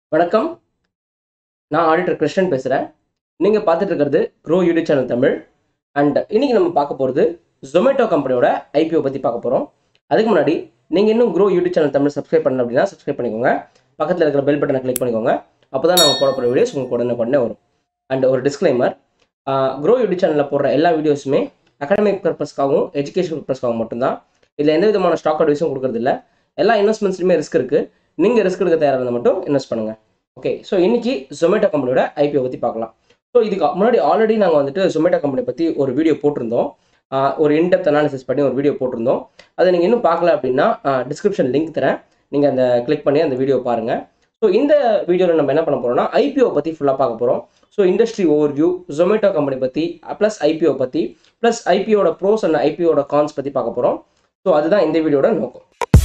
வணக்கம் நான் ஆடிட்டர் கிருஷ்ணன் பேசுகிறேன் நீங்கள் பார்த்துட்டு இருக்கிறது grow YouTube channel Tamil and இன்னைக்கு நம்ம பார்க்க போகிறது ஜொமேட்டோ கம்பெனியோட ஐபிஓ பற்றி பார்க்க போகிறோம் அதுக்கு முன்னாடி நீங்கள் இன்னும் grow YouTube channel Tamil subscribe பண்ணல அப்படின்னா சப்ஸ்கிரைப் பண்ணிக்கோங்க பக்கத்தில் இருக்கிற பெல் பட்டனை கிளிக் பண்ணிக்கோங்க அப்போ தான் நாங்கள் போட போகிற வீடியோஸ் உங்களுக்கு உடனே உடனே வரும் அண்ட் ஒரு டிஸ்க்ளைமர் க்ரோ யூடியூப் சேனலில் போடுற எல்லா வீடியோஸுமே அகாடமிக் பர்பஸ்க்காகவும் எஜுகேஷன் பர்பஸ்க்காகவும் மட்டும்தான் இதில் எந்த விதமான ஸ்டாக் அட்வைஸும் கொடுக்குறதில்ல எல்லா இன்வெஸ்ட்மெண்ட்ஸ்லையுமே ரிஸ்க் இருக்குது நீங்கள் ரிஸ்க் எடுக்க தயாராக இருந்தால் மட்டும் இன்வெஸ்ட் பண்ணுங்கள் ஓகே ஸோ இன்னைக்கு ஜொமேட்டோ கம்பெனியோட ஐபிஓ பற்றி பார்க்கலாம் ஸோ இதுக்கு முன்னாடி ஆல்ரெடி நாங்கள் வந்துட்டு ஜொமேட்டோ கம்பெனி பற்றி ஒரு வீடியோ போட்டிருந்தோம் ஆஹ் ஒரு இன்டெப்த் அனாலிசிஸ் பண்ணி ஒரு வீடியோ போட்டிருந்தோம் அதை நீங்கள் இன்னும் பார்க்கல அப்படின்னா டிஸ்கிரிப்ஷன் லிங்க் தரேன் நீங்கள் அந்த கிளிக் பண்ணி அந்த வீடியோ பாருங்கள் ஸோ இந்த வீடியோவில் நம்ம என்ன பண்ண போகிறோம்னா ஐபிஓ பற்றி ஃபுல்லாக பார்க்க போகிறோம் so industry over view Zomato company பற்றி ப்ளஸ் ஐபிஓ பற்றி ப்ளஸ் ஐபிஓட ப்ரோஸ் அண்ட் ஐபிஓட கான்ஸ் பற்றி பார்க்க போகிறோம் ஸோ அதுதான் இந்த வீடியோட நோக்கம்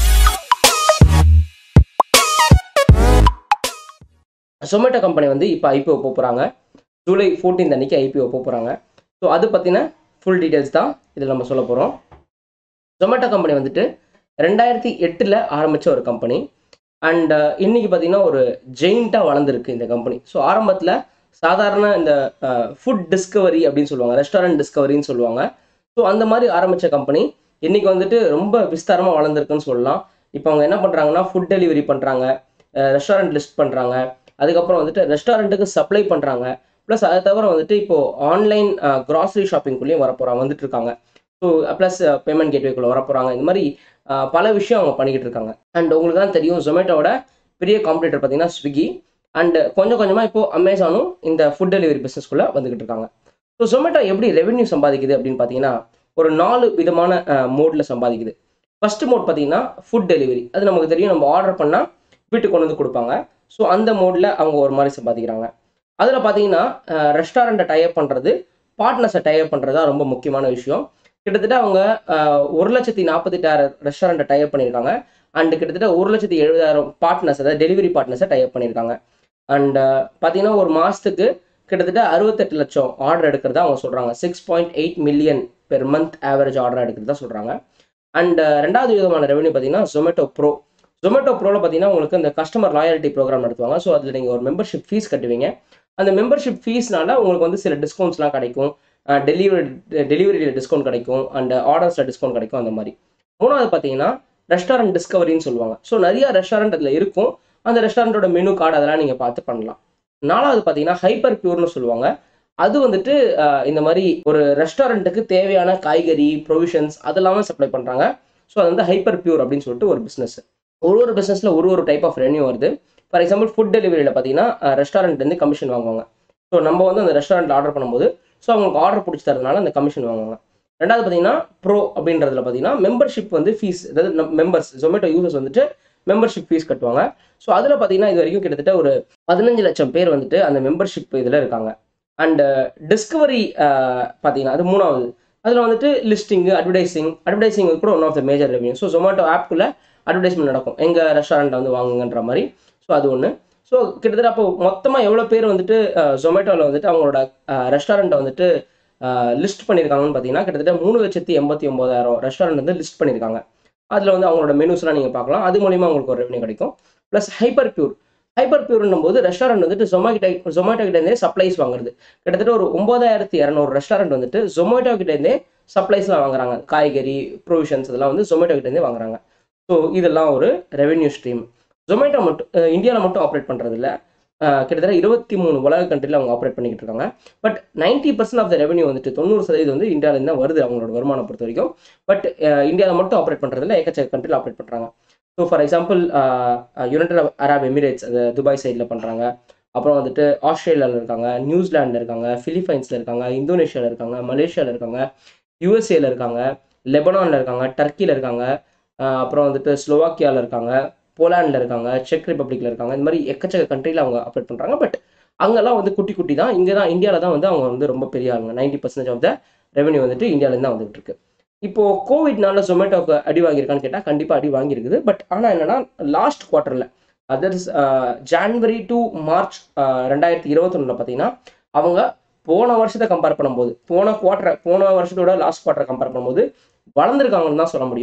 ஜொமேட்டோ கம்பெனி வந்து இப்போ ஐபிஓ போகிறாங்க ஜூலை 14th அன்னைக்கு ஐபிஓ போகிறாங்க ஸோ அது பற்றின ஃபுல் டீட்டெயில்ஸ் தான் இதில் நம்ம சொல்ல போகிறோம் ஜொமேட்டோ கம்பெனி வந்துட்டு ரெண்டாயிரத்தி எட்டில் ஆரம்பித்த ஒரு கம்பெனி அண்ட் இன்னைக்கு பார்த்தீங்கன்னா ஒரு ஜெயிண்ட்டாக வளர்ந்துருக்கு இந்த கம்பெனி ஸோ ஆரம்பத்தில் சாதாரண இந்த ஃபுட் டிஸ்கவரி அப்படின்னு சொல்லுவாங்க ரெஸ்டாரண்ட் டிஸ்கவரின்னு சொல்லுவாங்க ஸோ அந்த மாதிரி ஆரம்பித்த கம்பெனி இன்னைக்கு வந்துட்டு ரொம்ப விஸ்தாரமாக வளர்ந்துருக்குன்னு சொல்லலாம் இப்போ அவங்க என்ன பண்ணுறாங்கன்னா ஃபுட் டெலிவரி பண்ணுறாங்க ரெஸ்டாரண்ட் லிஸ்ட் பண்ணுறாங்க அதுக்கப்புறம் வந்துட்டு ரெஸ்டாரண்ட்டுக்கு சப்ளை பண்ணுறாங்க ப்ளஸ் அதை தவிர வந்துட்டு இப்போது ஆன்லைன் க்ராசரி ஷாப்பிங்குள்ளேயும் வரப்போகிறாங்க வந்துட்டு இருக்காங்க ஸோ ப்ளஸ் பேமெண்ட் கேட்வேக்குள்ளே வரப்போகிறாங்க இந்த மாதிரி அஹ், பல விஷயம் அவங்க பண்ணிக்கிட்டு இருக்காங்க அண்ட் உங்களுக்கு தான் தெரியும் ஜொமேட்டோட பெரிய காம்படிட்டர் பார்த்தீங்கன்னா ஸ்விக்கி அண்ட் கொஞ்சம் கொஞ்சமாக இப்போது அமேசானும் இந்த ஃபுட் டெலிவரி பிஸ்னஸ்க்குள்ளே வந்துக்கிட்டு இருக்காங்க ஸோ ஜொமேட்டோ எப்படி ரெவென்யூ சம்பாதிக்குது அப்படின்னு பார்த்தீங்கன்னா ஒரு நாலு விதமான மோடில் சம்பாதிக்குது ஃபர்ஸ்ட் மோட் பார்த்தீங்கன்னா ஃபுட் டெலிவரி அது நமக்கு தெரியும் நம்ம ஆர்டர் பண்ணால் வீட்டுக்கு கொண்டு வந்து கொடுப்பாங்க ஸோ அந்த மோடில் அவங்க ஒரு மாதிரி சம்பாதிக்கிறாங்க அதில் பார்த்தீங்கன்னா ரெஸ்டாரண்ட்டை டைப் பண்ணுறது பார்ட்னர்ஸை டைப் பண்ணுறது தான் ரொம்ப முக்கியமான விஷயம் கிட்டத்தட்ட அவங்க அஹ், ஒரு லட்சத்தி நாற்பத்தெட்டாயிரம் ரெஸ்டாரண்ட்டை டைப் பண்ணியிருக்காங்க அண்ட் கிட்டத்தட்ட ஒரு லட்சத்தி எழுபதாயிரம் பார்ட்னர்ஸ் அதாவது டெலிவரி பார்ட்னர்ஸை டைப் பண்ணியிருக்காங்க அண்ட் பார்த்தீங்கன்னா ஒரு மாதத்துக்கு கிட்டத்தட்ட அறுபத்தெட்டு லட்சம் ஆர்டர் எடுக்கிறதா அவங்க சொல்கிறாங்க six point eight million per month average order எடுக்கிறதா சொல்கிறாங்க அண்ட் ரெண்டாவது விதமான ரெவன்யூ பார்த்தீங்கன்னா ஜொமேட்டோ ப்ரோ ஜொமேட்டோ ப்ரோவில் பார்த்தீங்கன்னா உங்களுக்கு இந்த கஸ்டமர் லாயல்ட்டி ப்ரோக்ராம் நடத்துவாங்க ஸோ அதில் நீங்கள் ஒரு மெம்பர்ஷிப் ஃபீஸ் கட்டுவீங்க அந்த மெம்பர்ஷிப் ஃபீஸ்னால உங்களுக்கு வந்து சில டிஸ்கவுண்ட்ஸ்லாம் கிடைக்கும் டெலிவரி டெலிவரியில் டிஸ்கவுண்ட் கிடைக்கும் அண்ட் ஆர்டர்ஸில் டிஸ்கவுண்ட் கிடைக்கும் அந்த மாதிரி மூணாவது பார்த்தீங்கன்னா ரெஸ்டாரண்ட் டிஸ்கவரின்னு சொல்லுவாங்க ஸோ நிறைய ரெஸ்டாரண்ட் அதில் இருக்கும் அந்த ரெஸ்டாரண்ட்டோட மெனு கார்டு அதெல்லாம் நீங்கள் பார்த்து பண்ணலாம் நாலாவது பார்த்தீங்கன்னா ஹைப்பர் பியூர்னு சொல்லுவாங்க அது வந்துட்டு அஹ், இந்த மாதிரி ஒரு ரெஸ்டாரண்ட்டுக்கு தேவையான காய்கறி ப்ரொவிஷன்ஸ் அதெல்லாமே சப்ளை பண்ணுறாங்க ஸோ அது வந்து ஹைப்பர் பியூர் அப்படின்னு சொல்லிட்டு ஒரு பிஸ்னஸ் ஒரு ஒரு பிஸ்னஸில் ஒரு ஒரு டைப் ஆஃப் ரெவன்யூ வருது ஃபார் எக்ஸாம்பிள் ஃபுட் டெலிவரியில் பார்த்தீங்கன்னா ரெஸ்டாரண்ட்லேருந்து கமிஷன் வாங்குவாங்க ஸோ நம்ம வந்து அந்த ரெஸ்டாரண்ட்டில் ஆர்டர் பண்ணும்போது ஸோ அவங்களுக்கு ஆர்டர் பிடிச்சி தரதுனால அந்த கமிஷன் வாங்குவாங்க ரெண்டாவது பார்த்தீங்கன்னா ப்ரோ அப்படின்றதுல பார்த்தீங்கன்னா மெம்பர்ஷிப் வந்து ஃபீஸ் அதாவது மெம்பர்ஸ் ஜொமேட்டோ யூசர்ஸ் வந்துட்டு மெம்பர்ஷிப் ஃபீஸ் கட்டுவாங்க ஸோ அதில் பார்த்தீங்கன்னா இது வரைக்கும் கிட்டத்தட்ட ஒரு பதினஞ்சு லட்சம் பேர் வந்துட்டு அந்த மெம்பர்ஷிப் இதில் இருக்காங்க அண்ட் டிஸ்கவரி பார்த்தீங்கன்னா அது மூணாவது அதில் வந்துட்டு லிஸ்டிங்கு அட்வர்டைசிங் அட்வர்டைசிங் கூட one of the major revenue so Zomato ஆப்புக்குள்ளே அட்வர்டைஸ்மெண்ட் நடக்கும் எங்கள் ரெஸ்டாரண்ட்டில் வந்து வாங்குங்கன்ற மாதிரி ஸோ அது ஒன்று ஸோ கிட்டத்தட்ட அப்போ மொத்தமாக எவ்வளோ பேர் வந்துட்டு ஜொமேட்டோவில் வந்துட்டு அவங்களோட ரெஸ்டாரண்ட்டை வந்துட்டு லிஸ்ட் பண்ணியிருக்காங்கன்னு பார்த்தீங்கன்னா கிட்டத்தட்ட மூணு லட்சத்தி எண்பத்தி ஒம்போதாயிரம் ரெஸ்டாரண்ட் வந்து லிஸ்ட் பண்ணியிருக்காங்க அதில் வந்து அவங்களோட மெனுஸ்லாம் நீங்கள் பார்க்கலாம் அது மூலிமா உங்களுக்கு ஒரு ரெவன்யூ கிடைக்கும் ப்ளஸ் ஹைப்பர் பியூர் ஹைப்பர் பியூர்னும் போது ரெஸ்டாரண்ட் வந்துட்டு ஜொமேட்டோ ஜொமேட்டோ கிட்டேருந்தே சப்ளைஸ் வாங்குறது கிட்டத்தட்ட ஒரு ஒன்பதாயிரத்தி இரநூறு ரெஸ்டாரண்ட் வந்துட்டு ஜொமேட்டோ கிட்டேருந்தே சப்ளைஸ்லாம் வாங்குறாங்க காய்கறி ப்ரொவிஷன்ஸ் இதெல்லாம் வந்து ஜொமேட்டோ கிட்டேருந்தே வாங்குறாங்க ஸோ இதெல்லாம் ஒரு ரெவென்யூ ஸ்ட்ரீம் ஜொமேட்டோ மட்டும் இந்தியாவில் மட்டும் ஆப்ரேட் பண்ணுறது இல்லை கிட்டத்தட்ட இருபத்தி மூணு உலக கண்ட்ரியில் அவங்க ஆப்ரேட் பண்ணிக்கிட்டு இருக்காங்க but ninety percent of the revenue வந்துட்டு தொண்ணூறு சதவீதம் வந்து இந்தியாவிலேருந்து தான் வருது அவங்களோட வருமானம் பொறுத்த வரைக்கும் பட் இந்தியாவில் மட்டும் ஆப்ரேட் பண்ணுறதுல ஏக்கச்சக்க கண்ட்ரியில் ஆப்ரேட் பண்ணுறாங்க so for example United Arab Emirates அந்த துபாய் சைடில் பண்ணுறாங்க அப்புறம் வந்துட்டு ஆஸ்திரேலியாவில் இருக்காங்க நியூசிலாண்டில் இருக்காங்க ஃபிலிப்பைன்ஸில் இருக்காங்க இந்தோனேஷியாவில் இருக்காங்க மலேசியாவில் இருக்காங்க யூஎஸ்ஏல இருக்காங்க லெபனானில் இருக்காங்க டர்க்கியில் இருக்காங்க ஆஹ் அப்புறம் வந்துட்டு ஸ்லோவாக்கியாவில் இருக்காங்க போலாண்டில் இருக்காங்க செக் ரிப்பப்ளிக்கில் இருக்காங்க இந்த மாதிரி எக்கச்சக்க கண்ட்ரியில் அவங்க ஆப்ரேட் பண்ணுறாங்க பட் அங்கெல்லாம் வந்து குட்டி குட்டி தான் இங்கே தான் இந்தியாவில் தான் வந்து அவங்க வந்து ரொம்ப பெரிய ஆளுங்க ninety percentage of the revenue வந்துட்டு இந்தியாவிலேருந்து தான் வந்துகிட்டு இருக்கு இப்போ கோவிட்னால ஜொமேட்டோக்கு அடி வாங்கியிருக்கான்னு கேட்டால் கண்டிப்பாக அடி வாங்கியிருக்குது பட் ஆனால் என்னன்னா லாஸ்ட் குவார்ட்டரில் அதர் ஜான்வரி டு மார்ச் ரெண்டாயிரத்தி இருபத்தொன்னில் பார்த்தீங்கன்னா அவங்க போன வருஷத்தை கம்பேர் பண்ணும்போது போன குவார்ட்டரை போன வருஷத்தோட லாஸ்ட் குவார்ட்டரை கம்பேர் பண்ணும்போது வளர்ந்துருக்காங்கன்னு தான் சொல்ல முடியும்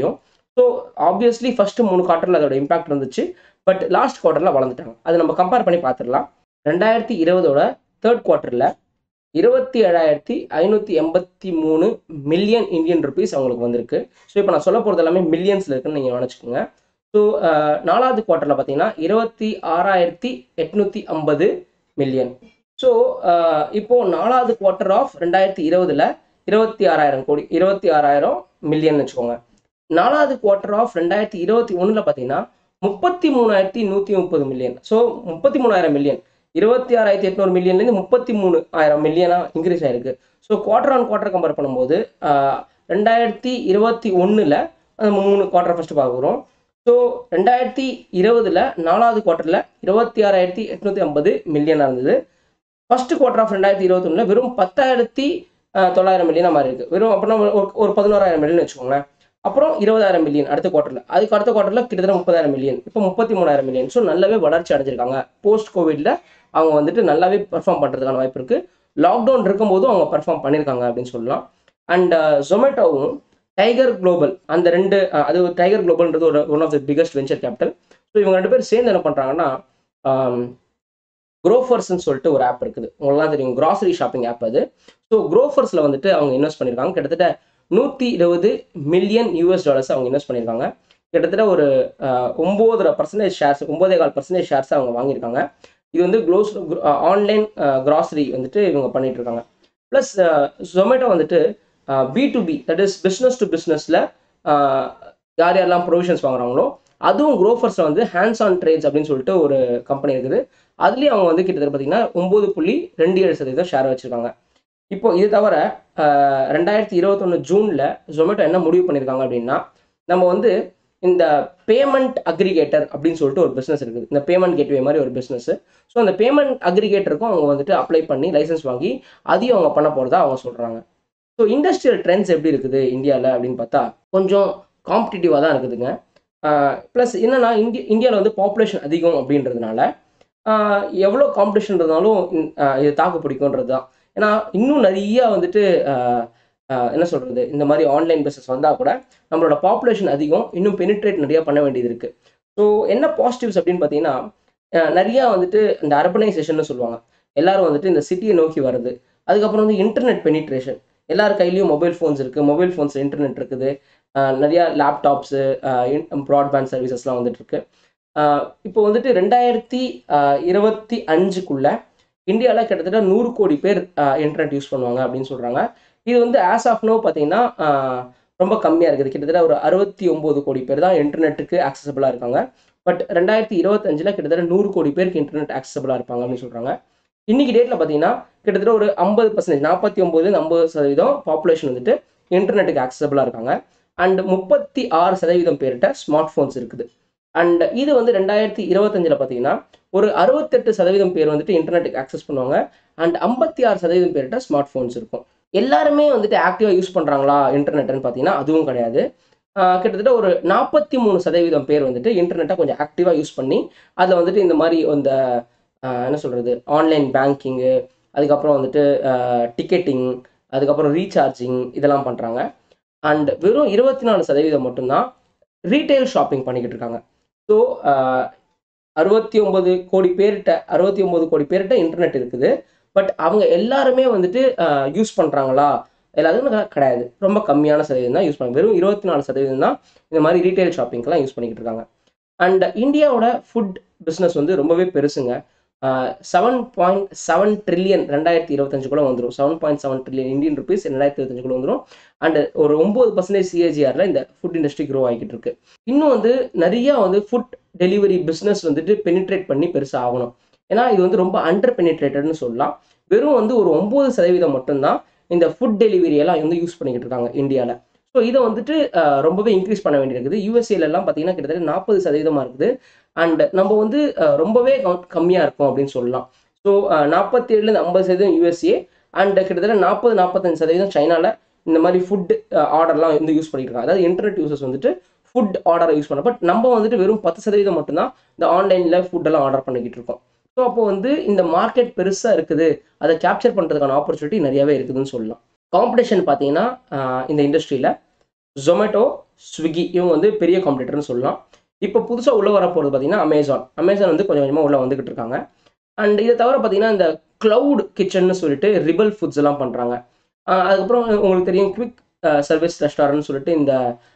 ஸோ ஆப்வியஸ்லி ஃபர்ஸ்ட் மூணு குவார்ட்டரில் அதோட இம்பாக்ட் இருந்துச்சு பட் லாஸ்ட் குவார்ட்டரில் வளர்ந்துட்டாங்க அது நம்ம கம்பேர் பண்ணி பார்த்துடலாம் ரெண்டாயிரத்தி இருபதோட தேர்ட் குவார்ட்டரில் இருபத்தி ஏழாயிரத்தி ஐநூற்றி எண்பத்தி மூணு மில்லியன் இந்தியன் ருபீஸ் அவங்களுக்கு வந்திருக்கு ஸோ இப்போ நான் சொல்ல போகிறது எல்லாமே மில்லியன்ஸில் இருக்குன்னு நீங்கள் நினச்சிக்கோங்க ஸோ நாலாவது குவார்ட்டரில் பார்த்தீங்கன்னா இருபத்தி ஆறாயிரத்தி எட்நூற்றி ஐம்பது மில்லியன் ஸோ இப்போது நாலாவது குவார்ட்டர் ஆஃப் ரெண்டாயிரத்தி இருபதில் இருபத்தி ஆறாயிரம் கோடி இருபத்தி ஆறாயிரம் மில்லியன் வச்சுக்கோங்க நாலாவது குவார்ட்டர் ஆஃப் ரெண்டாயிரத்தி இருபத்தி ஒன்றில் பார்த்தீங்கன்னா முப்பத்தி மூணாயிரத்தி நூற்றி முப்பது மில்லியன் ஸோ முப்பத்தி மூணாயிரம் மில்லியன் இருபத்தி ஆறாயிரத்தி எட்நூறு மில்லியன்லேருந்து முப்பத்தி மூணு ஆயிரம் மில்லியனாக இன்க்ரீஸ் ஆயிருக்கு so quarter on quarter compare பண்ணும்போது ரெண்டாயிரத்தி இருபத்தி ஒன்றில் மூணு குவார்டர் ஃபஸ்ட்டு பார்க்குறோம் ஸோ ரெண்டாயிரத்தி இருபதில் நாலாவது குவார்ட்டரில் இருபத்தி ஆறாயிரத்தி எட்நூற்றி ஐம்பது மில்லியனாக இருந்தது ஃபர்ஸ்ட் குவார்டர் ஆஃப் ரெண்டாயிரத்தி இருபத்தொன்னில் வெறும் பத்தாயிரத்தி தொள்ளாயிரம் மில்லியனாக மாறி இருக்கு வெறும் அப்படின்னா ஒரு ஒரு பதினோராயிரம் மில்லியன் வச்சுக்கோங்களேன் அப்புறம் இருபதாயிரம் மில்லியன் அடுத்த குவார்ட்டரில் அதுக்கு அடுத்த குவார்ட்டரில் கிட்டத்தட்ட முப்பதாயிரம் மில்லியன் இப்போ முப்பத்தி மூணாயிரம் மில்லியன் ஸோ நல்லாவே வளர்ச்சி அடைஞ்சிருக்காங்க போஸ்ட் கோவிட்ல அவங்க வந்துட்டு நல்லாவே பெர்ஃபார்ம் பண்ணுறதுக்கான வாய்ப்பு இருக்குது லாக்டவுன் இருக்கும்போதும் அவங்க பெர்ஃபார்ம் பண்ணியிருக்காங்க அப்படின்னு சொல்லலாம் அண்ட் ஜொமேட்டோவும் டைகர் குளோபல் அந்த ரெண்டு அது டைகர் குளோபல்ன்றது ஒரு one of the biggest venture capital so இவங்க ரெண்டு பேரும் சேர்ந்து என்ன பண்ணுறாங்கன்னா குரோஃபர்ஸ்ன்னு சொல்லிட்டு ஒரு ஆப் இருக்குது உங்களுக்குலாம் தெரியும் கிராசரி ஷாப்பிங் ஆப் அது ஸோ குரோஃபர்ஸில் வந்துட்டு அவங்க இன்வெஸ்ட் பண்ணியிருக்காங்க கிட்டத்தட்ட நூற்றி இருபது மில்லியன் யூஎஸ் டாலர்ஸ் அவங்க இன்வெஸ்ட் பண்ணியிருக்காங்க கிட்டத்தட்ட ஒரு ஒம்போதரை பர்சன்டேஜ் ஷேர்ஸ் ஒம்போதே கால் பர்சன்டேஜ் ஷேர்ஸ் அவங்க வாங்கியிருக்காங்க இது வந்து க்ளோஸ் ஆன்லைன் கிராசரி வந்துட்டு இவங்க பண்ணிட்டு இருக்காங்க ப்ளஸ் ஜொமேட்டோ வந்துட்டு B to B that is business to பிஸ்னஸில் யார் யாரெல்லாம் ப்ரொவிஷன்ஸ் வாங்குறாங்களோ அதுவும் குரோஃபர்ஸில் வந்து ஹேண்ட்ஸ் ஆன் ட்ரேட்ஸ் அப்படின்னு சொல்லிட்டு ஒரு கம்பெனி இருக்குது அதுலேயும் அவங்க வந்து கிட்டத்தட்ட பார்த்தீங்கன்னா ஒம்பது புள்ளி ரெண்டு ஏழு சதவீதம் ஷேர் வச்சுருக்காங்க இப்போ இது தவிர ரெண்டாயிரத்தி இருபத்தொன்று ஜூனில் ஜொமேட்டோ என்ன முடிவு பண்ணியிருக்காங்க அப்படின்னா நம்ம வந்து இந்த பேமெண்ட் அக்ரிகேட்டர் அப்படின்னு சொல்லிட்டு ஒரு பிஸ்னஸ் இருக்குது இந்த பேமெண்ட் கேட்வே மாதிரி ஒரு பிஸ்னஸ் ஸோ அந்த பேமெண்ட் அக்ரிகேட்டருக்கும் அவங்க வந்துட்டு அப்ளை பண்ணி லைசன்ஸ் வாங்கி அதையும் அவங்க பண்ண போகிறதா அவங்க சொல்கிறாங்க ஸோ இண்டஸ்ட்ரியல் ட்ரெண்ட்ஸ் எப்படி இருக்குது இந்தியாவில் அப்படின்னு பார்த்தா கொஞ்சம் காம்படிட்டிவாக தான் இருக்குதுங்க ப்ளஸ் என்னென்னா இந்திய இந்தியாவில் வந்து பாப்புலேஷன் அதிகம் அப்படின்றதுனால எவ்வளோ காம்படிஷன் இருந்தாலும் இது தாக்கு பிடிக்குன்றது தான் ஏன்னா இன்னும் நிறைய வந்துட்டு என்ன சொல்கிறது இந்த மாதிரி ஆன்லைன் பிஸ்னஸ் வந்தால் கூட நம்மளோட பாப்புலேஷன் அதிகம் இன்னும் பெனிட்ரேட் நிறையா பண்ண வேண்டியது இருக்குது ஸோ என்ன பாசிட்டிவ்ஸ் அப்படின்னு பார்த்தீங்கன்னா நிறையா வந்துட்டு இந்த அர்பனைசேஷன் சொல்லுவாங்க எல்லாரும் வந்துட்டு இந்த சிட்டியை நோக்கி வருது அதுக்கப்புறம் வந்து இன்டர்நெட் பெனிட்ரேஷன் எல்லார் கையிலையும் மொபைல் ஃபோன்ஸ் இருக்குது மொபைல் ஃபோன்ஸ் இன்டர்நெட் இருக்குது நிறையா லேப்டாப்ஸு ப்ராட்பேண்ட் சர்வீசஸ்லாம் வந்துட்டு இருக்கு இப்போ வந்துட்டு ரெண்டாயிரத்தி இருபத்தி அஞ்சுக்குள்ளே இந்தியாவில் கிட்டத்தட்ட நூறு கோடி பேர் இன்டர்நெட் யூஸ் பண்ணுவாங்க அப்படின்னு சொல்கிறாங்க இது வந்து ஆஸ் ஆஃப் நோ பார்த்தீங்கன்னா ரொம்ப கம்மியாக இருக்குது கிட்டத்தட்ட ஒரு அறுபத்தி ஒம்பது கோடி பேர் தான் இன்டர்நெட்டுக்கு ஆக்சசபிளாக இருக்காங்க பட் ரெண்டாயிரத்தி இருபத்தஞ்சில் கிட்டத்தட்ட நூறு கோடி பேருக்கு இன்டர்நெட் ஆக்சசபிளாக இருப்பாங்க அப்படின்னு சொல்கிறாங்க இன்னைக்கு டேட்டில் பார்த்தீங்கன்னா கிட்டத்தட்ட ஒரு ஐம்பது பர்சன்டேஜ் நாற்பத்தி ஒம்பதுலேருந்து ஐம்பது சதவீதம் பாப்புலேஷன் வந்துட்டு இன்டர்நெட்டுக்கு ஆக்சசபிளாக இருக்காங்க அண்ட் முப்பத்தி ஆறு சதவீதம் பேர்கிட்ட ஸ்மார்ட் ஃபோன்ஸ் இருக்குது அண்ட் இது வந்து ரெண்டாயிரத்தி இருபத்தஞ்சில் பார்த்தீங்கன்னா ஒரு அறுபத்தெட்டு சதவீதம் பேர் வந்துட்டு இன்டர்நெட்டுக்கு ஆக்சஸ் பண்ணுவாங்க அண்ட் ஐம்பத்தி ஆறு சதவீதம் பேர்கிட்ட ஸ்மார்ட் ஃபோன்ஸ் இருக்கும் எல்லாருமே வந்துட்டு ஆக்டிவாக யூஸ் பண்ணுறாங்களா இன்டர்நெட்னு பார்த்தீங்கன்னா அதுவும் கிடையாது கிட்டத்தட்ட ஒரு நாற்பத்தி மூணு சதவீதம் பேர் வந்துட்டு இன்டர்நெட்டை கொஞ்சம் ஆக்டிவாக யூஸ் பண்ணி அதில் வந்துட்டு இந்த மாதிரி இந்த என்ன சொல்கிறது ஆன்லைன் பேங்கிங்கு அதுக்கப்புறம் வந்துட்டு டிக்கெட்டிங் அதுக்கப்புறம் ரீசார்ஜிங் இதெல்லாம் பண்ணுறாங்க அண்ட் வெறும் இருபத்தி நாலு சதவீதம் மட்டும்தான் ரீட்டைல் ஷாப்பிங் பண்ணிக்கிட்டு இருக்காங்க ஸோ அறுபத்தி ஒன்பது கோடி பேர்கிட்ட அறுபத்தி ஒம்பது கோடி பேர்கிட்ட இன்டர்நெட் இருக்குது பட் அவங்க எல்லாருமே வந்துட்டு யூஸ் பண்ணுறாங்களா எல்லாத்துக்கும் கிடையாது ரொம்ப கம்மியான சதவீதம் தான் யூஸ் பண்ணுறாங்க வெறும் இருபத்தி நாலு சதவீதம் தான் இந்த மாதிரி ரீட்டைல் ஷாப்பிங்க்கெலாம் யூஸ் பண்ணிக்கிட்டு இருக்காங்க அண்ட் இந்தியாவோட ஃபுட் பிஸ்னஸ் வந்து ரொம்பவே பெருசுங்க செவன் பாயிண்ட் செவன் ட்ரில்லியன் ரெண்டாயிரத்தி இருபத்தஞ்சுக்குள்ள வந்துடும் seven point seven trillion Indian rupees ரெண்டாயிரத்தி இருபத்தஞ்சுக்குள்ள வந்துடும் அண்ட் ஒரு ஒம்பது பர்சன்டேஜ் சிஏஜிஆரில் இந்த ஃபுட் இண்டஸ்ட்ரி க்ரோ ஆகிக்கிட்டு இருக்கு இன்னும் வந்து நிறையா வந்து ஃபுட் டெலிவரி பிஸ்னஸ் வந்துட்டு பெனிட்ரேட் பண்ணி பெருசாக ஆகணும் ஏன்னா இது வந்து ரொம்ப அண்டர் பெனிட்ரேட்டட்னு சொல்லலாம் வெறும் வந்து ஒரு ஒம்பது சதவீதம் மட்டும்தான் இந்த ஃபுட் டெலிவரி எல்லாம் வந்து யூஸ் பண்ணிக்கிட்டு இருக்காங்க இந்தியாவில் ஸோ இதை வந்துட்டு ரொம்பவே இன்க்ரீஸ் பண்ண வேண்டியிருக்குது யூஎஸ்ஏலலாம் பார்த்தீங்கன்னா கிட்டத்தட்ட நாற்பது சதவீதமாக இருக்குது அண்ட் நம்ம வந்து ரொம்பவே கம்மியாக இருக்கும் அப்படின்னு சொல்லலாம் ஸோ நாற்பத்தி ஏழுலேருந்து ஐம்பது சதவீதம் யூஎஸ்ஏ அண்ட் கிட்டத்தட்ட நாற்பது நாற்பத்தஞ்சு சதவீதம் சைனாவில் இந்த மாதிரி ஃபுட் ஆர்டர்லாம் வந்து யூஸ் பண்ணிட்டு இருக்காங்க அதாவது இன்டர்நெட் யூசர்ஸ் வந்துட்டு ஃபுட் ஆர்டரை யூஸ் பண்ண பட் நம்ம வந்துட்டு வெறும் பத்து சதவீதம் மட்டும்தான் இந்த ஆன்லைனில் ஃபுட்டெல்லாம் ஆர்டர் பண்ணிக்கிட்டு இருக்கோம் ஸோ அப்போ வந்து இந்த மார்க்கெட் பெருசாக இருக்குது அதை கேப்சர் பண்ணுறதுக்கான ஆப்பர்ச்சுனிட்டி நிறையவே இருக்குதுன்னு சொல்லலாம் காம்படிஷன் பார்த்தீங்கன்னா இந்த இண்டஸ்ட்ரியில் ஜொமேட்டோ ஸ்விக்கி இவங்க வந்து பெரிய காம்படிட்டர்னு சொல்லலாம் இப்போ புதுசாக உள்ளே வர போகிறது பார்த்தீங்கன்னா அமேசான் அமேசான் வந்து கொஞ்சம் கொஞ்சமாக உள்ளே வந்துக்கிட்டு இருக்காங்க அண்ட் இதை தவிர பார்த்தீங்கன்னா இந்த க்ளவுட் கிச்சன்னு சொல்லிட்டு ரிபல் ஃபுட்ஸ் எல்லாம் பண்ணுறாங்க அதுக்கப்புறம் உங்களுக்கு தெரியும் குவிக் சர்வீஸ் ரெஸ்டாரண்ட்னு சொல்லிட்டு இந்த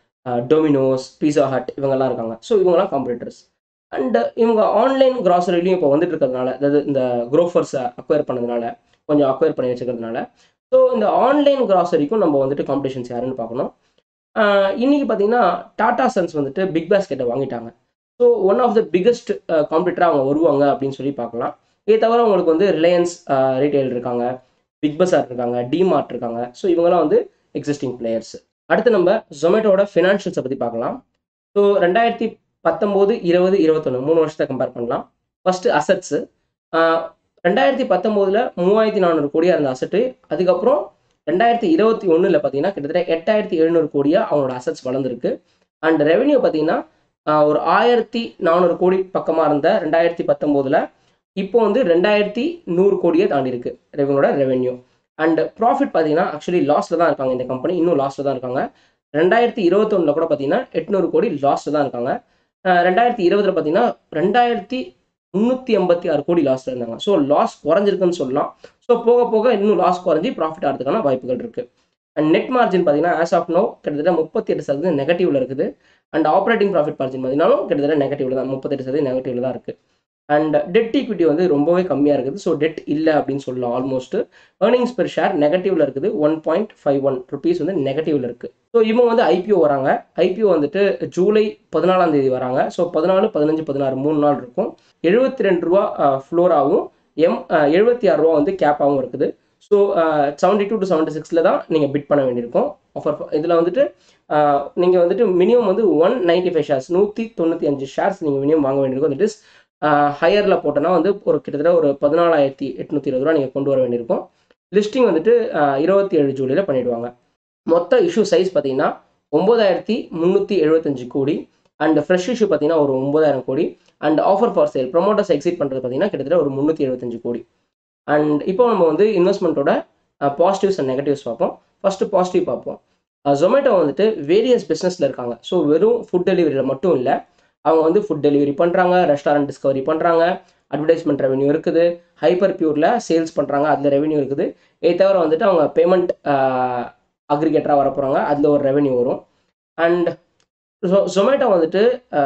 டொமினோஸ் பீஸா ஹட் இவங்கெல்லாம் இருக்காங்க ஸோ இவங்கெல்லாம் காம்படிட்டர்ஸ் அண்ட் இவங்க ஆன்லைன் கிராசரிலையும் இப்போ வந்துட்டு இருக்கிறதுனால அதாவது இந்த குரோஃபர்ஸை அக்வயர் பண்ணதுனால கொஞ்சம் அக்வயர் பண்ணி வச்சுக்கிறதுனால ஸோ இந்த ஆன்லைன் கிராசரிக்கும் நம்ம வந்துட்டு காம்படிஷன்ஸ் யாருன்னு பார்க்கணும் ஆஹ் இன்னைக்கு பார்த்தீங்கன்னா டாடா சன்ஸ் வந்துட்டு பிக் பாஸ்கெட்டை வாங்கிட்டாங்க so one of the biggest காம்படிட்டராக அவங்க வருவாங்க அப்படின்னு சொல்லி பார்க்கலாம் இதை தவிர உங்களுக்கு வந்து ரிலையன்ஸ் ரீட்டைல் இருக்காங்க பிக் பஸார் இருக்காங்க டிமார்ட் இருக்காங்க ஸோ இவங்கெல்லாம் வந்து எக்ஸிஸ்டிங் பிளேயர்ஸ் அடுத்து நம்ம ஜொமேட்டோட ஃபினான்ஷியல்ஸை பற்றி பார்க்கலாம் ஸோ ரெண்டாயிரத்தி பத்தொம்போது இருபது இருபத்தொன்று மூணு வருஷத்தை கம்பேர் பண்ணலாம் ஃபர்ஸ்ட் அசட்ஸு ரெண்டாயிரத்தி பத்தொம்போதில் மூவாயிரத்தி நானூறு கோடியாக இருந்த அசட்டு அதுக்கப்புறம் ரெண்டாயிரத்தி இருபத்தி ஒன்றில் பார்த்தீங்கன்னா கிட்டத்தட்ட எட்டாயிரத்தி எழுநூறு கோடியாக அவங்களோட அசட்ஸ் வளர்ந்துருக்கு அண்ட் ரெவென்யூ பார்த்தீங்கன்னா ஆஹ் ஒரு ஆயிரத்தி நானூறு கோடி பக்கமாக இருந்த ரெண்டாயிரத்தி பத்தொம்போதில் இப்போ வந்து ரெண்டாயிரத்தி நூறு கோடியை தாண்டி இருக்கு ரெவனோட ரெவென்யூ அண்ட் ப்ராஃபிட் பார்த்தீங்கன்னா ஆக்சுவலி லாஸில் தான் இருக்காங்க இந்த கம்பெனி இன்னும் லாஸில் தான் இருக்காங்க ரெண்டாயிரத்தி இருபத்தொன்னில் கூட பார்த்தீங்கன்னா எட்நூறு கோடி லாஸில் தான் இருக்காங்க அஹ் ரெண்டாயிரத்தி இருபதில் பார்த்தீங்கன்னா ரெண்டாயிரத்தி முந்நூற்றி எண்பத்தி ஆறு கோடி லாஸில் இருந்தாங்க ஸோ லாஸ் குறைஞ்சிருக்குன்னு சொல்லலாம் ஸோ போக போக இன்னும் லாஸ் குறைஞ்சி ப்ராஃபிட் ஆகிறதுக்கான வாய்ப்புகள் இருக்குது அண்ட் நெட் மார்ஜின் பார்த்தீங்கன்னா ஆஸ் ஆஃப் நோ கிட்டத்தட்ட முப்பத்தி எட்டு சதவீதம் நெகட்டிவ்ல இருக்குது அண்ட் ஆப்ரேட்டிங் ப்ராஃபிட் மார்ஜின் பார்த்தீங்கன்னாலும் கிட்டத்தட்ட நெகட்டிவ்ல தான் முப்பத்தெட்டு சதவீதம் நெகட்டிவ்ல தான் இருக்குது அண்ட் டெட் ஈக்விட்டி வந்து ரொம்பவே கம்மியாக இருக்குது ஸோ டெட் இல்லை அப்படின்னு சொல்லலாம் ஆல்மோஸ்ட் ஏர்னிங்ஸ் பெர் ஷேர் நெகட்டிவ்ல இருக்குது one point five one rupees வந்து நெகட்டிவ்ல இருக்குது ஸோ இவங்க வந்து ஐபிஓ வராங்க ஐபிஓ வந்துட்டு ஜூலை பதினாலாம் தேதி வராங்க ஸோ பதினாலு பதினஞ்சு பதினாறு மூணு நாள் இருக்கும் எழுபத்தி ரெண்டு ரூபா ஃப்ளோராகவும் எம் எழுபத்தி ஆறு ரூபா வந்து கேப்பாகவும் இருக்குது so seventy two to seventy சிக்ஸில் தான் நீங்கள் பிட் பண்ண வேண்டியிருக்கும் ஆஃபர் இதில் வந்துட்டு நீங்கள் வந்துட்டு மினிமம் வந்து ஒன் நைன்டி ஃபைவ் ஷேர்ஸ் நூற்றி தொண்ணூற்றி அஞ்சு ஷேர்ஸ் நீங்கள் மினிமம் வாங்க வேண்டியிருக்கும் தட் இஸ் ஹையரில் போட்டோன்னா வந்து ஒரு கிட்டத்தட்ட ஒரு பதினாலாயிரத்தி எட்நூற்றி இருபது ரூபா நீங்கள் கொண்டு வர வேண்டியிருக்கும் லிஸ்டிங் வந்துட்டு இருபத்தி ஏழு ஜூலையில் பண்ணிடுவாங்க மொத்த இஷ்யூ சைஸ் பார்த்தீங்கன்னா ஒம்பதாயிரத்தி முந்நூற்றி எழுபத்தஞ்சு கோடி அண்ட் ஃப்ரெஷ் இஷ்யூ பார்த்தீங்கன்னா ஒரு ஒம்பதாயிரம் கோடி and offer for sale promoters exit பண்ணுறது பார்த்தீங்கன்னா கிட்டத்தட்ட ஒரு முந்நூற்றி எழுபத்தஞ்சு கோடி அண்ட் இப்போ நம்ம வந்து இன்வெஸ்ட்மெண்ட்டோட பாசிட்டிவ்ஸ் அண்ட் நெகட்டிவ்ஸ் பார்ப்போம் ஃபஸ்ட்டு பாசிட்டிவ் பார்ப்போம் ஜொமேட்டோ வந்துட்டு வேரியஸ் பிஸ்னஸில் இருக்காங்க ஸோ வெறும் ஃபுட் டெலிவரியில் மட்டும் இல்லை அவங்க வந்து ஃபுட் டெலிவரி பண்ணுறாங்க ரெஸ்டாரண்ட் டிஸ்கவரி பண்ணுறாங்க அட்வர்டைஸ்மெண்ட் ரெவன்யூ இருக்குது ஹைப்பர் பியூரில் சேல்ஸ் பண்ணுறாங்க அதில் ரெவன்யூ இருக்குது இதை தவிர வந்துட்டு அவங்க பேமெண்ட் அக்ரிகேட்டராக வர போகிறாங்க அதில் ஒரு ரெவன்யூ வரும் அண்ட் ஜொமேட்டோ வந்துட்டு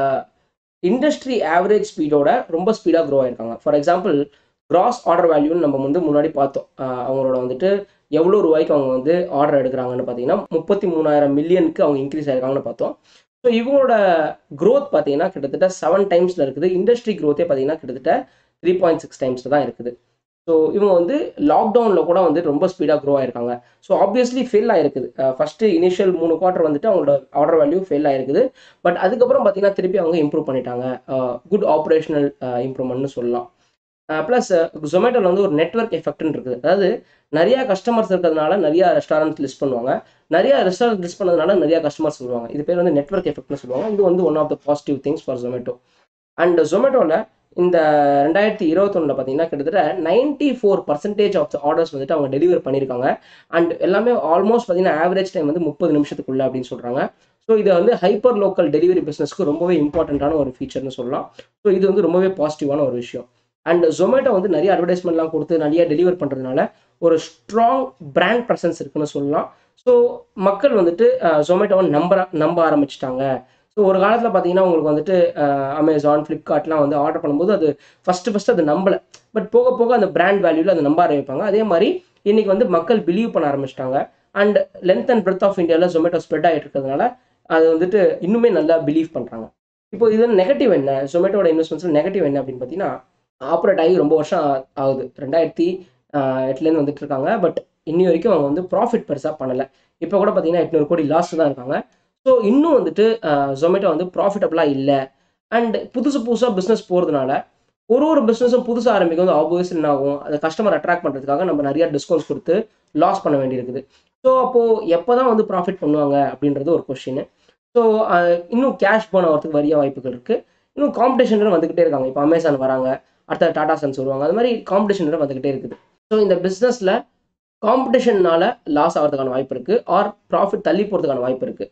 இண்டஸ்ட்ரி ஆவரேஜ் ஸ்பீடோட ரொம்ப ஸ்பீடாக க்ரோ ஆயிருக்காங்க ஃபார் எக்ஸாம்பிள் கிராஸ் ஆர்டர் வேல்யூன்னு நம்ம வந்து முன்னாடி பார்த்தோம் அவங்களோட வந்துட்டு எவ்வளோ ரூபாய்க்கு அவங்க வந்து ஆர்டர் எடுக்கிறாங்கன்னு பார்த்தீங்கன்னா முப்பத்தி மூணாயிரம் மில்லியனுக்கு அவங்க இன்க்ரீஸ் ஆயிருக்காங்கன்னு பார்த்தோம் ஸோ இவங்களோட க்ரோத் பார்த்தீங்கன்னா கிட்டத்தட்ட செவன் டைம்ஸில் இருக்குது இண்டஸ்ட்ரி க்ரோத்தே பார்த்தீங்கன்னா கிட்டத்தட்ட த்ரீ பாயிண்ட் சிக்ஸ் டைம்ஸில் தான் இருக்குது ஸோ இவங்க வந்து லாக்டவுனில் கூட வந்து ரொம்ப ஸ்பீடாக க்ரோ ஆயிருக்காங்க ஸோ ஆப்வியஸ்லி ஃபெயில் ஆயிருக்குது ஃபஸ்ட்டு இனிஷியல் மூணு குவார்ட்டர் வந்துட்டு அவங்களோட ஆர்டர் வேல்யூ ஃபெயில் ஆயிருக்குது பட் அதுக்கப்புறம் பார்த்தீங்கன்னா திருப்பி அவங்க இம்ப்ரூவ் பண்ணிட்டாங்க குட் ஆப்ரேஷனல் இம்ப்ரூவ்மெண்ட்னு சொல்லலாம் ப்ளஸ் ஜொமேட்டோவில் வந்து ஒரு நெட்ஒர்க் எஃபெக்ட்னு இருக்குது அதாவது நிறையா கஸ்டமர்ஸ் இருக்கிறதுனால நிறையா ரெஸ்டாரண்ட் லிஸ்ட் பண்ணுவாங்க நிறையா ரெஸ்டாரண்ட் லிஸ்ட் பண்ணதுனால நிறையா கஸ்டமர்ஸ் வருவாங்க இது பேர் வந்து நெட்ஒர்க் எஃபெக்ட்னு சொல்லுவாங்க இது வந்து one of the positive things for Zomato and ஜொமேட்டோவில் இந்த ரெண்டாயிரத்தி இருபத்தொன்னில் பார்த்தீங்கன்னா கிட்டத்தட்ட ninety four percentage of the orders வந்துட்டு அவங்க டெலிவர் பண்ணியிருக்காங்க அண்ட் எல்லாமே ஆல்மோஸ்ட் பார்த்தீங்கன்னா ஆவரேஜ் டைம் வந்து முப்பது நிமிஷத்துக்குள்ள அப்படின்னு சொல்கிறாங்க ஸோ இது வந்து ஹைப்பர் லோக்கல் டெலிவரி பிஸ்னஸ்க்கு ரொம்பவே இம்பார்ட்டண்ட்டான ஒரு ஃபீச்சர்னு சொல்லலாம் ஸோ இது வந்து ரொம்பவே பாசிட்டிவான ஒரு விஷயம் அண்ட் ஜொமேட்டோ வந்து நிறைய அட்வர்டைஸ்மெண்ட்லாம் கொடுத்து நிறைய டெலிவர் பண்ணுறதுனால ஒரு ஸ்ட்ராங் பிராண்ட் ப்ரெசன்ஸ் இருக்குன்னு சொல்லலாம் ஸோ மக்கள் வந்துட்டு ஜொமேட்டோவை நம்ப நம்ப ஆரம்பிச்சிட்டாங்க ஸோ ஒரு காலத்தில் பார்த்தீங்கன்னா உங்களுக்கு வந்துட்டு அமேசான் ஃப்ளிப்கார்ட்லாம் வந்து ஆர்டர் பண்ணும்போது அது ஃபஸ்ட்டு ஃபஸ்ட்டு அது நம்பலை பட் போக போக அந்த பிராண்ட் வேல்யூவில் அதை நம்ப ஆரம்பிப்பாங்க அதே மாதிரி இன்னைக்கு வந்து மக்கள் பிலீவ் பண்ண ஆரம்பிச்சிட்டாங்க and length and breadth of இந்தியாவில் ஜொமேட்டோ ஸ்ப்ரெட் ஆகிட்டு இருக்கிறதுனால அது வந்துட்டு இன்னுமே நல்லா பிலீவ் பண்ணுறாங்க இப்போ இது நெகட்டிவ் என்ன ஜொமேட்டோட இன்வெஸ்ட்மெண்ட்ஸில் நெகட்டிவ் என்ன அப்படின்னு பார்த்தீங்கன்னா ஆப்ரேட் ஆகி ரொம்ப வருஷம் ஆகுது ரெண்டாயிரத்தி எட்டுலேருந்து வந்துட்டு இருக்காங்க பட் இன்னி வரைக்கும் அவங்க வந்து ப்ராஃபிட் பெருசாக பண்ணலை இப்போ கூட பார்த்தீங்கன்னா எட்நூறு கோடி லாஸ்ட் தான் இருக்காங்க ஸோ இன்னும் வந்துட்டு ஜொமேட்டோ வந்து ப்ராஃபிட்டபுளாக இல்லை அண்ட் புதுசு புதுசாக பிஸ்னஸ் போகிறதுனால ஒரு ஒரு பிஸ்னஸும் புதுசாக ஆரம்பிக்கும் வந்து ஆப்வியஸ் என்ன ஆகும் அதை கஸ்டமர் அட்ராக்ட் பண்ணுறதுக்காக நம்ம நிறைய டிஸ்கவுண்ட்ஸ் கொடுத்து லாஸ் பண்ண வேண்டியிருக்குது ஸோ அப்போது எப்போ தான் வந்து ப்ராஃபிட் பண்ணுவாங்க அப்படின்றது ஒரு கொஷின் ஸோ இன்னும் கேஷ் போன வரதுக்கு வரிய வாய்ப்புகள் இருக்குது இன்னும் காம்படிஷன் வந்துக்கிட்டே இருக்காங்க இப்போ அமேசான் வராங்க அடுத்த டாடா சன்ஸ் வருவாங்க அது மாதிரி காம்படிஷன் வந்துக்கிட்டே இருக்குது ஸோ இந்த பிஸ்னஸில் காம்படிஷன்னால லாஸ் ஆகிறதுக்கான வாய்ப்பு இருக்குது ஆர் ப்ராஃபிட் தள்ளி போகிறதுக்கான வாய்ப்பு இருக்குது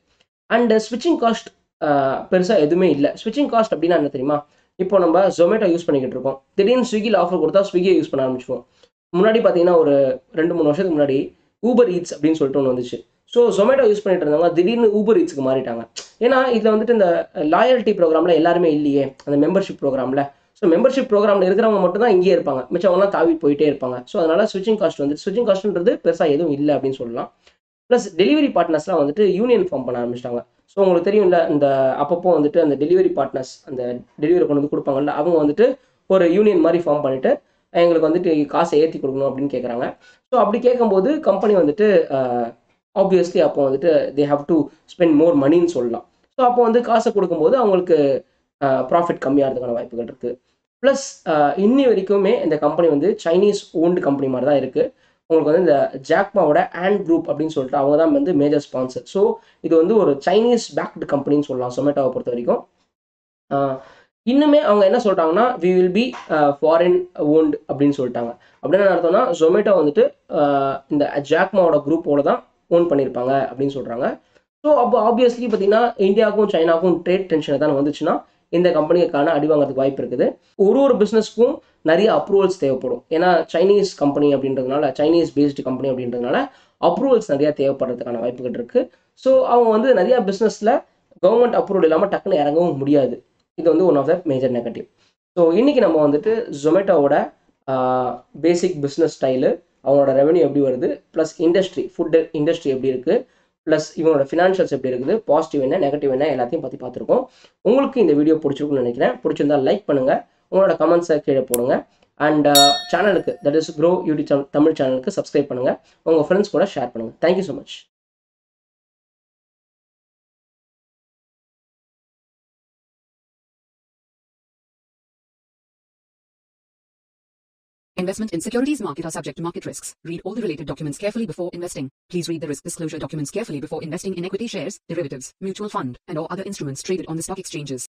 அண்ட் ஸ்விட்சிங் காஸ்ட் பெருசாக எதுவுமே இல்லை ஸ்விட்சிங் காஸ்ட் அப்படின்னா என்ன தெரியுமா இப்போ நம்ம ஜொமேட்டோ யூஸ் பண்ணிக்கிட்டு இருக்கோம் திடீர்னு ஸ்விக்கியில் ஆஃபர் கொடுத்தா ஸ்விக்கியை யூஸ் பண்ண ஆரம்பிச்சிடுவோம் முன்னாடி பார்த்தீங்கன்னா ஒரு ரெண்டு மூணு வருஷத்துக்கு முன்னாடி ஊபர் ஈட்ஸ் அப்படின்னு சொல்லிட்டு ஒன்று வந்துச்சு ஸோ ஜொமேட்டோ யூஸ் பண்ணிட்டு இருந்தவங்க திடீர்னு ஊபர் ஈட்ஸ்க்கு மாறிட்டாங்க ஏன்னா இதில் வந்துட்டு இந்த லாயல்ட்டி ப்ரோக்ராமில் எல்லாருமே இல்லையே அந்த மெம்பர்ஷிப் ப்ரோக்ராமில் ஸோ மெம்பர்ஷிப் ப்ரோக்ராமில் இருக்கிறவங்க மட்டும் தான் இங்கேயே இருப்பாங்க மிச்சவங்கலாம் தாவி போயிட்டே இருப்பாங்க ஸோ அதனால ஸ்விட்சிங் காஸ்ட் வந்து ஸ்விட்சிங் காஸ்ட்ன்றது பெருசாக எதுவும் இல்லை அப்படின்னு சொல்லலாம் ப்ளஸ் டெலிவரி பார்ட்னர்ஸ்லாம் வந்துட்டு யூனியன் ஃபார்ம் பண்ண ஆரம்பிச்சிட்டாங்க ஸோ உங்களுக்கு தெரியும்ல இந்த அப்பப்போ வந்துட்டு அந்த டெலிவரி பார்ட்னர்ஸ் அந்த டெலிவரி கொண்டு வந்து கொடுப்பாங்கல்ல அவங்க வந்துட்டு ஒரு யூனியன் மாதிரி ஃபார்ம் பண்ணிட்டு எங்களுக்கு வந்துட்டு காசை ஏற்றி கொடுக்கணும் அப்படின்னு கேட்குறாங்க ஸோ அப்படி கேட்கும்போது கம்பெனி வந்துட்டு ஆப்வியஸ்லி அப்போ வந்துட்டு they have to spend more மணின்னு சொல்லலாம் ஸோ அப்போ வந்து காசை கொடுக்கும்போது அவங்களுக்கு ப்ராஃபிட் கம்மியாகிறதுக்கான வாய்ப்புகள் இருக்குது ப்ளஸ் இன்னி வரைக்குமே இந்த கம்பெனி வந்து சைனீஸ் ஓன்டு கம்பெனி மாதிரி தான் இருக்குது உங்களுக்கு வந்து இந்த ஜாக்மாவோட ஆண்ட் குரூப் அப்படின்னு சொல்லிட்டு அவங்க தான் வந்து மேஜர் ஸ்பான்சர் ஸோ இது வந்து ஒரு சைனீஸ் பேக்டு கம்பெனின்னு சொல்லலாம் சொமேட்டோவை பொறுத்த வரைக்கும் இன்னுமே அவங்க என்ன சொல்கிறாங்கன்னா we will be foreign owned அப்படின்னு சொல்லிட்டாங்க அப்படின்னு அர்த்தம்னா ஜொமேட்டோ வந்துட்டு இந்த ஜாக்மாவோட குரூப்போட தான் ஓன் பண்ணியிருப்பாங்க அப்படின்னு சொல்கிறாங்க ஸோ அப்போ ஆப்வியஸ்லி பார்த்தீங்கன்னா இந்தியாவுக்கும் சைனாக்கும் ட்ரேட் டென்ஷன் தான் வந்துச்சுன்னா இந்த கம்பெனிக்கான அடி வாங்கிறதுக்கு வாய்ப்பு இருக்குது ஒரு ஒரு பிஸ்னஸ்க்கும் நிறைய அப்ரூவல்ஸ் தேவைப்படும் ஏன்னா சைனீஸ் கம்பெனி அப்படின்றதுனால சைனீஸ் பேஸ்டு கம்பெனி அப்படின்றதுனால அப்ரூவல்ஸ் நிறையா தேவைப்படுறதுக்கான வாய்ப்புகள் இருக்குது ஸோ அவங்க வந்து நிறையா பிஸ்னஸில் கவர்மெண்ட் அப்ரூவல் இல்லாமல் டக்குன்னு இறங்கவும் முடியாது இது வந்து one of the major negative so இன்றைக்கி நம்ம வந்துட்டு ஜொமேட்டோவோட பேசிக் பிஸ்னஸ் ஸ்டைலு அவங்களோட ரெவன்யூ எப்படி வருது ப்ளஸ் இண்டஸ்ட்ரி ஃபுட் இண்டஸ்ட்ரி எப்படி இருக்குது ப்ளஸ் இவங்களோட ஃபினான்ஷியல்ஸ் எப்படி இருக்குது பாசிட்டிவ் என்ன நெகட்டிவ் என்ன எல்லாத்தையும் பற்றி பார்த்துருக்கோம் உங்களுக்கு இந்த வீடியோ பிடிச்சிருக்குன்னு நினைக்கிறேன் பிடிச்சிருந்தா லைக் பண்ணுங்கள் உங்களோட கமெண்ட்ஸை கீழே போடுங்க அண்ட் சேனலுக்கு that is grow YouTube Tamil சேனலுக்கு சப்ஸ்கிரைப் பண்ணுங்கள் உங்கள் ஃப்ரெண்ட்ஸ் கூட ஷேர் பண்ணுங்கள் thank you so much Investment in securities market are subject to market risks. Read all the related documents carefully before investing. Please read the risk disclosure documents carefully before investing in equity shares, derivatives, mutual fund, and or other instruments traded on the stock exchanges.